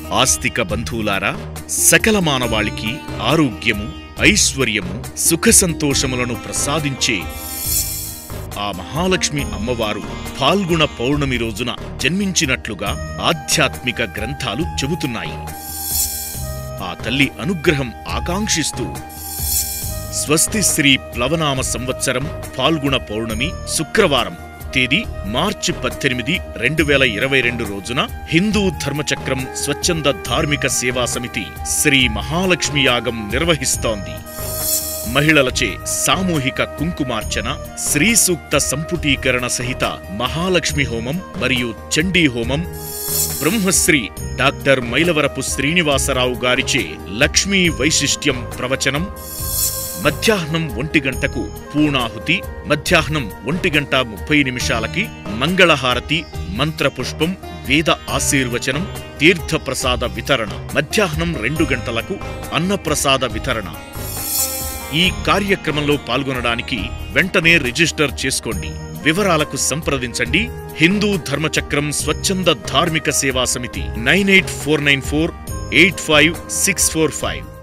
ఆస్తిక బంధువులారా సకల మానవాళికి ఆరోగ్యము ఐశ్వర్యము సుఖ సంతోషములను ప్రసాదించే ఆ మహాలక్ష్మి అమ్మవారు ఫాల్గుణ పౌర్ణమి రోజున జన్మించినట్లుగా ఆధ్యాత్మిక గ్రంథాలు చెబుతున్నాయి ఆ తల్లి అనుగ్రహం ఆకాంక్షిస్తూ స్వస్తి శ్రీ ప్లవనామ సంవత్సరం ఫాల్గుణ పౌర్ణమి శుక్రవారం తేదీ మార్చి పద్దెనిమిది రెండు వేల ఇరవై రెండు రోజున హిందూ ధర్మచక్రం స్వచ్ఛంద ధార్మిక సేవా సమితి శ్రీ మహాలక్ష్మి యాగం నిర్వహిస్తోంది మహిళలచే సామూహిక కుంకుమార్చన శ్రీ సూక్త సంపుటీకరణ సహిత మహాలక్ష్మి హోమం మరియు చండీ హోమం బ్రహ్మశ్రీ డాక్టర్ మైలవరపు శ్రీనివాసరావు గారిచే లక్ష్మీ వైశిష్ట్యం ప్రవచనం మధ్యాహ్నం ఒంటి గంటకు పూర్ణాహుతి మధ్యాహ్నం ఒంటి గంట ముప్పై నిమిషాలకి మంగళహారతి మంత్రపుష్పం వేద ఆశీర్వచనం తీర్థప్రసాద వితరణ మధ్యాహ్నం రెండు గంటలకు అన్నప్రసాద వితరణ ఈ కార్యక్రమంలో పాల్గొనడానికి వెంటనే రిజిస్టర్ చేసుకోండి వివరాలకు సంప్రదించండి హిందూ ధర్మచక్రం స్వచ్ఛంద ధార్మిక సేవా సమితి nine eight four nine four eight five six four five